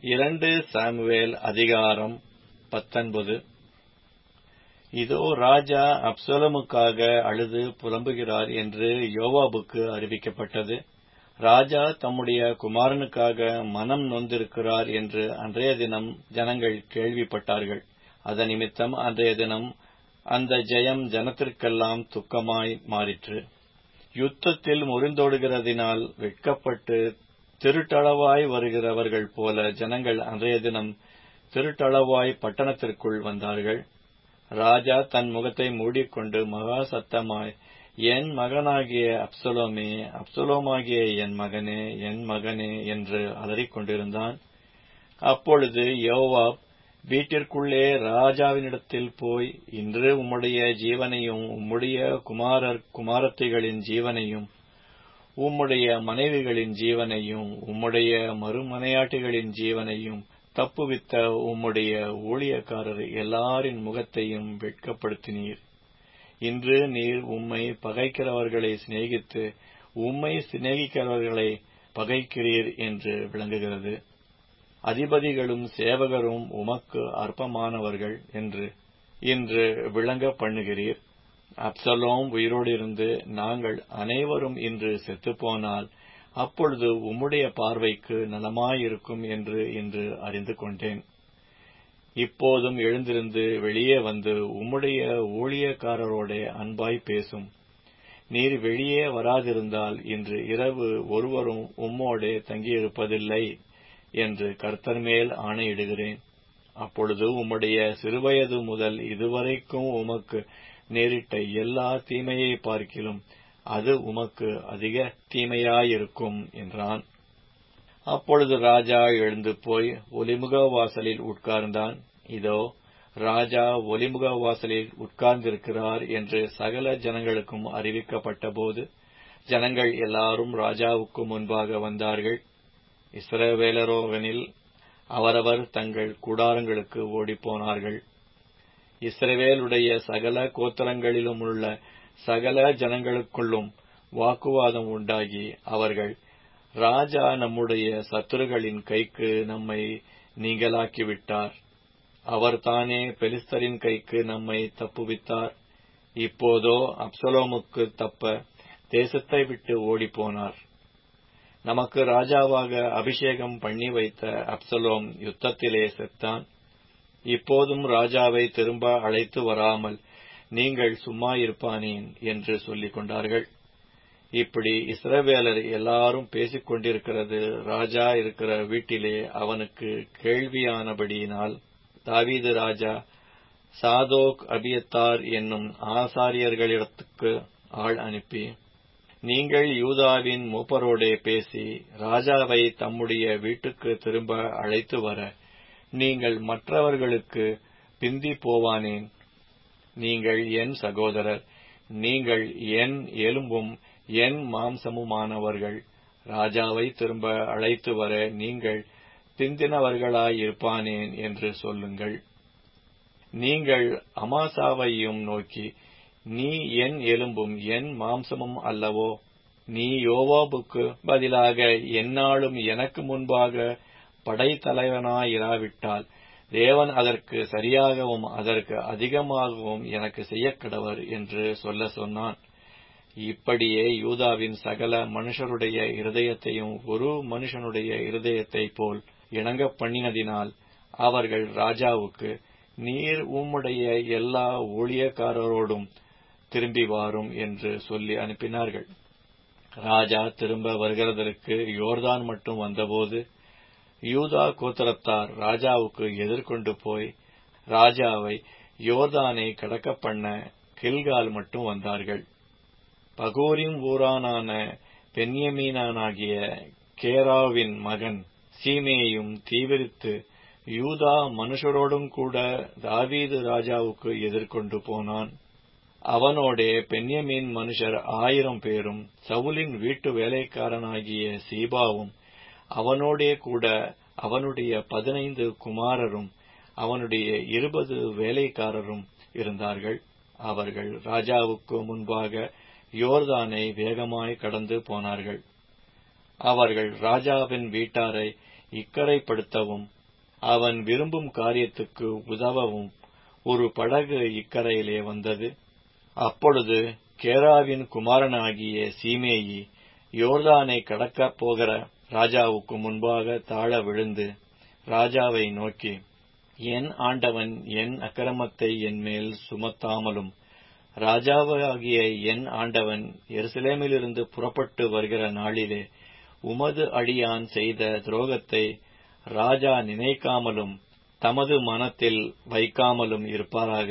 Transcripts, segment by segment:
இரண்டு சாமுவேல் அதிகாரம் பத்தொன்பது இதோ ராஜா அப்சலோமுக்காக அழுது புலம்புகிறார் என்று யோவாபுக்கு அறிவிக்கப்பட்டது ராஜா தம்முடைய குமாரனுக்காக மனம் நொந்திருக்கிறார் என்று அன்றைய தினம் ஜனங்கள் கேள்விப்பட்டார்கள் அதனிமித்தம் அன்றைய தினம் அந்த ஜெயம் ஜனத்திற்கெல்லாம் துக்கமாய் மாறிற்று யுத்தத்தில் முறிந்தோடுகிறதினால் வெட்கப்பட்டு திருட்டளவாய் வருகிறவர்கள் போல ஜனங்கள் அன்றைய தினம் திருட்டளவாய் பட்டணத்திற்குள் வந்தார்கள் ராஜா தன் முகத்தை மூடிக்கொண்டு மகா சத்தமாய் என் மகனாகிய அப்சலோமே அப்சலோமாகிய என் மகனே என் மகனே என்று அலறிக் கொண்டிருந்தான் அப்பொழுது யோவாப் வீட்டிற்குள்ளே ராஜாவினிடத்தில் போய் இன்று உம்முடைய ஜீவனையும் உம்முடைய குமாரர் குமாரத்திகளின் ஜீவனையும் உம்முடைய மனைவிகளின் ஜீவனையும் உம்முடைய மறுமனையாட்டிகளின் ஜீவனையும் தப்புவித்த உம்முடைய ஊழியக்காரர் எல்லாரின் முகத்தையும் வெட்கப்படுத்தினீர் இன்று நீர் உம்மை பகைக்கிறவர்களை சிநேகித்து உம்மை சிநேகிக்கிறவர்களை பகைக்கிறீர் என்று விளங்குகிறது அதிபதிகளும் சேவகரும் உமக்கு அற்பமானவர்கள் என்று இன்று விளங்க பண்ணுகிறீர் அப்சலோம் உயிரோடு இருந்து நாங்கள் அனைவரும் இன்று செத்துப்போனால் அப்பொழுது உம்முடைய பார்வைக்கு நலமாயிருக்கும் என்று இன்று அறிந்து கொண்டேன் இப்போதும் எழுந்திருந்து வெளியே வந்து உம்முடைய ஊழியக்காரரோட அன்பாய் பேசும் நீர் வெளியே வராதிருந்தால் இன்று இரவு ஒருவரும் உம்மோடே தங்கியிருப்பதில்லை என்று கர்த்தர் மேல் ஆணையிடுகிறேன் அப்பொழுது உம்முடைய சிறுவயது முதல் இதுவரைக்கும் உமக்கு நேரிட்ட எல்லா தீமையை பார்க்கிலும் அது உமக்கு அதிக தீமையாயிருக்கும் என்றான் அப்பொழுது ராஜா எழுந்து போய் ஒலிமுக வாசலில் உட்கார்ந்தான் இதோ ராஜா ஒலிமுக வாசலில் உட்கார்ந்திருக்கிறார் என்று சகல ஜனங்களுக்கும் அறிவிக்கப்பட்டபோது ஜனங்கள் எல்லாரும் ராஜாவுக்கு முன்பாக வந்தார்கள் இஸ்ரவேலரோவனில் அவரவர் தங்கள் கூடாரங்களுக்கு ஓடிப்போனார்கள் இஸ்ரவேலுடைய சகல கோத்தரங்களிலும் உள்ள சகல ஜனங்களுக்குள்ளும் வாக்குவாதம் உண்டாகி அவர்கள் ராஜா நம்முடைய சத்துருகளின் கைக்கு நம்மை நீங்களாக்கிவிட்டார் அவர் தானே பெலிஸ்தரின் கைக்கு நம்மை தப்புவித்தார் இப்போதோ அப்சலோமுக்கு தப்ப தேசத்தை விட்டு ஓடிப்போனார் நமக்கு ராஜாவாக அபிஷேகம் பண்ணி வைத்த அப்சலோம் யுத்தத்திலே செத்தான் இப்போதும் ராஜாவை திரும்ப அழைத்து வராமல் நீங்கள் சும்மா இருப்பானேன் என்று சொல்லிக் கொண்டார்கள் இப்படி இஸ்ரவேலர் எல்லாரும் பேசிக் கொண்டிருக்கிறது ராஜா இருக்கிற வீட்டிலே அவனுக்கு கேள்வியானபடியினால் தாவீது ராஜா சாதோக் அபியத்தார் என்னும் ஆசாரியர்களிடத்துக்கு ஆள் அனுப்பி நீங்கள் யூதாவின் மூப்பரோடே பேசி ராஜாவை தம்முடைய வீட்டுக்கு திரும்ப அழைத்து வர நீங்கள் மற்றவர்களுக்கு பிந்தி போவானேன் நீங்கள் என் சகோதரர் நீங்கள் என் எலும்பும் என் மாம்சமுமானவர்கள் ராஜாவை திரும்ப அழைத்து வர நீங்கள் பிந்தினவர்களாயிருப்பானேன் என்று சொல்லுங்கள் நீங்கள் அமாசாவையும் நோக்கி நீ என் எலும்பும் என் மாம்சமும் அல்லவோ நீ யோவாபுக்கு பதிலாக எந்நாளும் எனக்கு முன்பாக படைத்தலைவனாயிராவிட்டால் தேவன் அதற்கு சரியாகவும் அதற்கு அதிகமாகவும் எனக்கு செய்யக்கடவர் என்று சொல்ல சொன்னான் இப்படியே யூதாவின் சகல மனுஷருடைய இருதயத்தையும் ஒரு மனுஷனுடைய இருதயத்தை போல் இணங்க பண்ணினதினால் அவர்கள் ராஜாவுக்கு நீர் உம்முடைய எல்லா ஊழியக்காரரோடும் திரும்பி வாரும் என்று சொல்லி அனுப்பினார்கள் ராஜா திரும்ப வருகிறதற்கு யோர்தான் மட்டும் வந்தபோது யூதா கோத்திரத்தார் ராஜாவுக்கு எதிர்கொண்டு போய் ராஜாவை யோர்தானை கடக்க பண்ண கில்கால் மட்டும் வந்தார்கள் பகோரின் ஊரானான பென்யமீனானாகிய கேராவின் மகன் சீமேயும் தீவிரித்து யூதா மனுஷரோடும் கூட தாவீது ராஜாவுக்கு எதிர்கொண்டு போனான் அவனோடே பென்யமீன் மனுஷர் ஆயிரம் பேரும் சவுலின் வீட்டு வேலைக்காரனாகிய சீபாவும் அவனோடே கூட அவனுடைய பதினைந்து குமாரரும் அவனுடைய இருபது வேலைக்காரரும் இருந்தார்கள் அவர்கள் ராஜாவுக்கு முன்பாக யோர்தானை வேகமாய் கடந்து போனார்கள் அவர்கள் ராஜாவின் வீட்டாரை இக்கரைப்படுத்தவும் அவன் விரும்பும் காரியத்துக்கு உதவவும் ஒரு படகு இக்கரையிலே வந்தது அப்பொழுது கேராவின் குமாரனாகிய சீமேயி யோர்தானை கடக்கப் போகிற ராஜாவுக்கு முன்பாக தாழ விழுந்து ராஜாவை நோக்கி என் ஆண்டவன் என் அக்கிரமத்தை என்மேல் சுமத்தாமலும் ராஜாவாகிய என் ஆண்டவன் எருசலேமிலிருந்து புறப்பட்டு வருகிற நாளிலே உமது அடியான் செய்த துரோகத்தை ராஜா நினைக்காமலும் தமது மனத்தில் வைக்காமலும் இருப்பாராக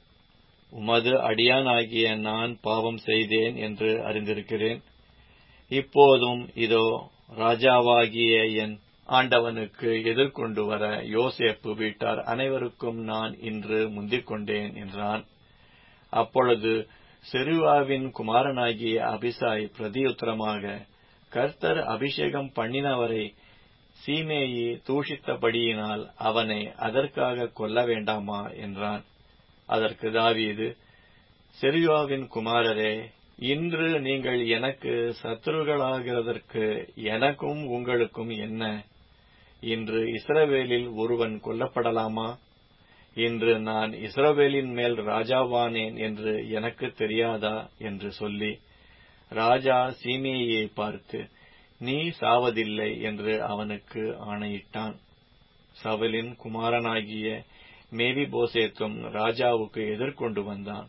உமது அடியானாகிய நான் பாவம் செய்தேன் என்று அறிந்திருக்கிறேன் இப்போதும் இதோ ராஜாவாகிய என் ஆண்டவனுக்கு எதிர்கொண்டு வர யோசேப்பு வீட்டார் அனைவருக்கும் நான் இன்று முந்திக் கொண்டேன் என்றான் அப்பொழுது செருவாவின் குமாரனாகிய அபிசாய் பிரதியுத்தரமாக கர்த்தர் அபிஷேகம் பண்ணினவரை சீமேயி தூஷித்தபடியினால் அவனை அதற்காக கொல்ல வேண்டாமா என்றான் அதற்கு தாவீது செரியாவின் குமாரரே இன்று நீங்கள் எனக்கு சத்துருகளாகிறதற்கு எனக்கும் உங்களுக்கும் என்ன இன்று இஸ்ரவேலில் ஒருவன் கொல்லப்படலாமா இன்று நான் இஸ்ரவேலின் மேல் ராஜாவானேன் என்று எனக்கு தெரியாதா என்று சொல்லி ராஜா சீமேயை பார்த்து நீ சாவதில்லை என்று அவனுக்கு ஆணையிட்டான் சவலின் குமாரனாகிய மேவி போசேத்தும் ராஜாவுக்கு எதிர்கொண்டு வந்தான்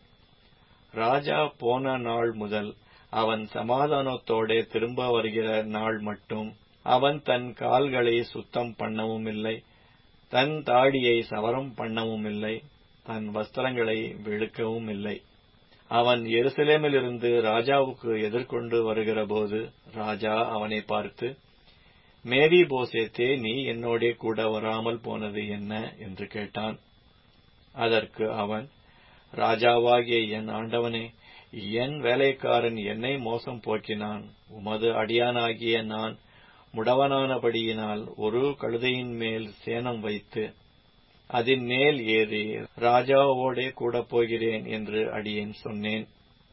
ராஜா போன நாள் முதல் அவன் சமாதானத்தோட திரும்ப வருகிற நாள் மட்டும் அவன் தன் கால்களை சுத்தம் பண்ணவும் இல்லை தன் தாடியை சவரம் பண்ணவும் இல்லை தன் வஸ்திரங்களை வெளுக்கவும் இல்லை அவன் எருசலேமிலிருந்து ராஜாவுக்கு எதிர்கொண்டு வருகிற போது ராஜா அவனை பார்த்து மேரி போசேத்தே நீ என்னோடே கூட வராமல் போனது என்ன என்று கேட்டான் அதற்கு அவன் ராஜாவாகிய என் ஆண்டவனே என் வேலைக்காரன் என்னை மோசம் போக்கினான் உமது அடியானாகிய நான் முடவனானபடியினால் ஒரு கழுதையின் மேல் சேனம் வைத்து அதன் மேல் ஏறி ராஜாவோடே கூட போகிறேன் என்று அடியேன் சொன்னேன்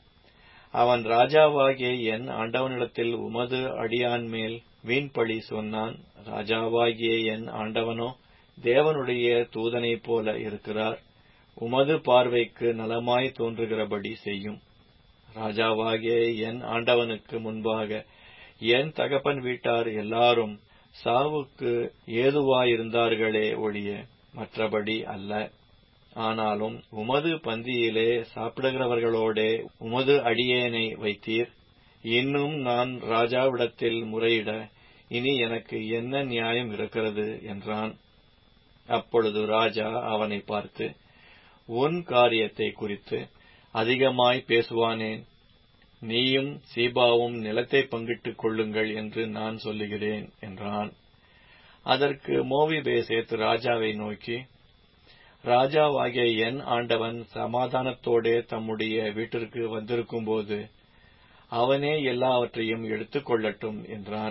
அவன் ராஜாவாகிய என் ஆண்டவனிடத்தில் உமது அடியான் மேல் வீண்பழி சொன்னான் ராஜாவாகிய என் ஆண்டவனோ தேவனுடைய தூதனைப் போல இருக்கிறார் உமது பார்வைக்கு நலமாய் தோன்றுகிறபடி செய்யும் ராஜாவாகிய என் ஆண்டவனுக்கு முன்பாக என் தகப்பன் வீட்டார் எல்லாரும் சாவுக்கு ஏதுவாயிருந்தார்களே ஒழிய மற்றபடி அல்ல ஆனாலும் உமது பந்தியிலே சாப்பிடுகிறவர்களோடே உமது அடியேனை வைத்தீர் இன்னும் நான் ராஜாவிடத்தில் முறையிட இனி எனக்கு என்ன நியாயம் இருக்கிறது என்றான் அப்பொழுது ராஜா அவனை பார்த்து உன் காரியத்தை குறித்து அதிகமாய் பேசுவானேன் நீயும் சீபாவும் நிலத்தை பங்கிட்டுக் கொள்ளுங்கள் என்று நான் சொல்லுகிறேன் என்றான் அதற்கு மோவி பேசேத் ராஜாவை நோக்கி ராஜாவாகிய என் ஆண்டவன் சமாதானத்தோடே தம்முடைய வீட்டிற்கு வந்திருக்கும்போது அவனே எல்லாவற்றையும் எடுத்துக் கொள்ளட்டும் என்றான்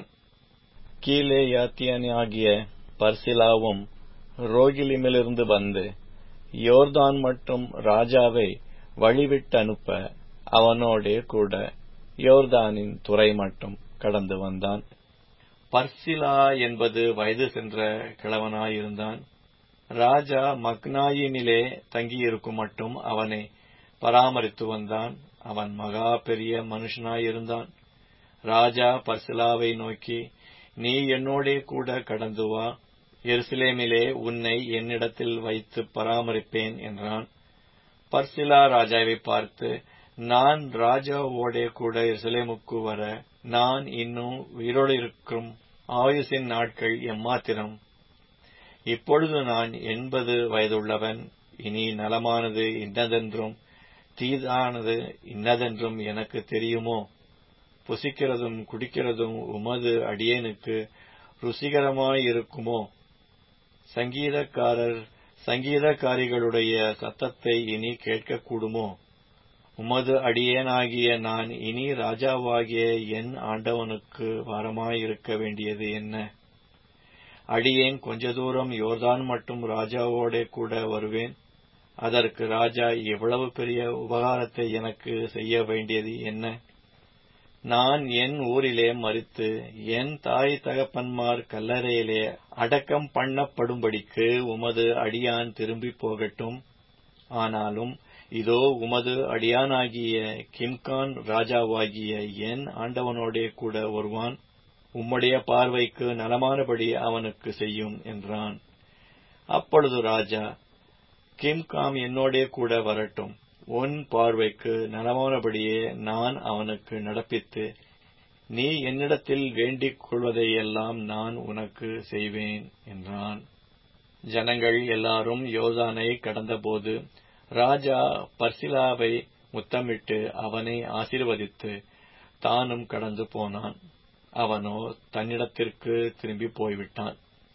கீழே யாத்தியனாகிய பர்சிலாவும் ரோகிலிமிலிருந்து வந்து யோர்தான் மற்றும் ராஜாவை வழிவிட்டு அனுப்ப அவனோடே கூட யோர்தானின் துறை மட்டும் கடந்து வந்தான் பர்சிலா என்பது வயது சென்ற கிழவனாயிருந்தான் ராஜா மக்னாயினிலே தங்கியிருக்கும் மட்டும் அவனை பராமரித்து வந்தான் அவன் மகா பெரிய மனுஷனாயிருந்தான் ராஜா பர்சிலாவை நோக்கி நீ என்னோடே கூட கடந்து வா எருசலேமிலே உன்னை என்னிடத்தில் வைத்து பராமரிப்பேன் என்றான் பர்சிலா ராஜாவை பார்த்து நான் ராஜாவோடே கூட எருசலேமுக்கு வர நான் இன்னும் உயிரோடு இருக்கும் ஆயுசின் நாட்கள் எம்மாத்திரம் இப்பொழுது நான் எண்பது வயதுள்ளவன் இனி நலமானது இன்னதென்றும் தீதானது இன்னதென்றும் எனக்கு தெரியுமோ புசிக்கிறதும் குடிக்கிறதும் உமது அடியேனுக்கு ருசிகரமாயிருக்குமோ சங்கீதக்காரர் சங்கீதக்காரிகளுடைய சத்தத்தை இனி கேட்கக்கூடுமோ உமது அடியேனாகிய நான் இனி ராஜாவாகிய என் ஆண்டவனுக்கு வாரமாயிருக்க வேண்டியது என்ன அடியேன் கொஞ்ச தூரம் யோர்தான் மட்டும் ராஜாவோடே கூட வருவேன் அதற்கு ராஜா எவ்வளவு பெரிய உபகாரத்தை எனக்கு செய்ய வேண்டியது என்ன நான் என் ஊரிலே மறித்து என் தாய் தகப்பன்மார் கல்லறையிலே அடக்கம் பண்ணப்படும்படிக்கு உமது அடியான் திரும்பிப் போகட்டும் ஆனாலும் இதோ உமது அடியானாகிய கிம்கான் ராஜாவாகிய என் ஆண்டவனோடே கூட வருவான் உம்முடைய பார்வைக்கு நலமானபடி அவனுக்கு செய்யும் என்றான் அப்பொழுது ராஜா கிம்காம் என்னோடே கூட வரட்டும் உன் பார்வைக்கு நலமானபடியே நான் அவனுக்கு நடப்பித்து நீ என்னிடத்தில் வேண்டிக் கொள்வதையெல்லாம் நான் உனக்கு செய்வேன் என்றான் ஜனங்கள் எல்லாரும் யோதானை கடந்தபோது ராஜா பர்சிலாவை முத்தமிட்டு அவனை ஆசீர்வதித்து தானும் கடந்து போனான் அவனோ தன்னிடத்திற்கு திரும்பி போய்விட்டான்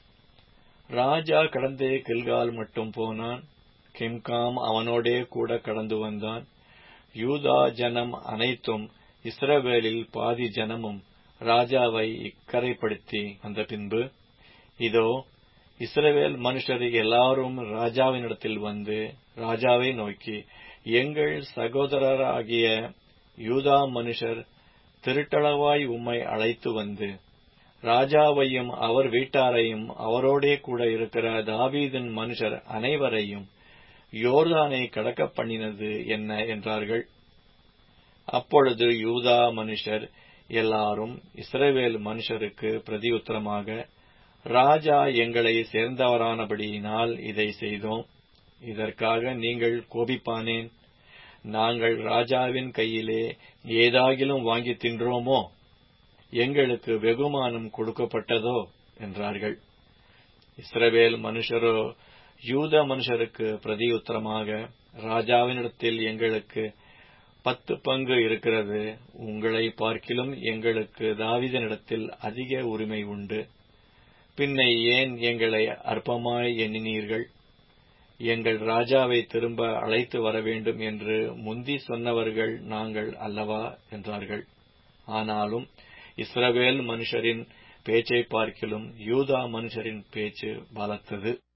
ராஜா கடந்து கில்கால் மட்டும் போனான் கிம்காம் அவனோடே கூட கடந்து வந்தான் யூதா ஜனம் அனைத்தும் இஸ்ரவேலில் பாதி ஜனமும் ராஜாவை இக்கரைப்படுத்தி வந்த பின்பு இதோ இஸ்ரவேல் மனுஷர் எல்லாரும் ராஜாவினிடத்தில் வந்து ராஜாவை நோக்கி எங்கள் சகோதரராகிய யூதா மனுஷர் திருட்டளவாய் உம்மை அழைத்து வந்து ராஜாவையும் அவர் வீட்டாரையும் அவரோடே கூட இருக்கிற தாவீதின் மனுஷர் அனைவரையும் யோர்தானை கடக்க பண்ணினது என்ன என்றார்கள் அப்பொழுது யூதா மனுஷர் எல்லாரும் இஸ்ரவேல் மனுஷருக்கு பிரதியுத்தரமாக ராஜா எங்களை சேர்ந்தவரானபடியினால் இதை செய்தோம் இதற்காக நீங்கள் கோபிப்பானேன் நாங்கள் ராஜாவின் கையிலே ஏதாகிலும் வாங்கி தின்றோமோ எங்களுக்கு வெகுமானம் கொடுக்கப்பட்டதோ என்றார்கள் இஸ்ரவேல் மனுஷரோ யூத மனுஷருக்கு பிரதியுத்தரமாக ராஜாவினிடத்தில் எங்களுக்கு பத்து பங்கு இருக்கிறது உங்களை பார்க்கிலும் எங்களுக்கு தாவிதனிடத்தில் அதிக உரிமை உண்டு பின்னை ஏன் எங்களை அற்பமாய் எண்ணினீர்கள் எங்கள் ராஜாவை திரும்ப அழைத்து வர வேண்டும் என்று முந்தி சொன்னவர்கள் நாங்கள் அல்லவா என்றார்கள் ஆனாலும் இஸ்ரவேல் மனுஷரின் பேச்சை பார்க்கிலும் யூதா மனுஷரின் பேச்சு பலத்தது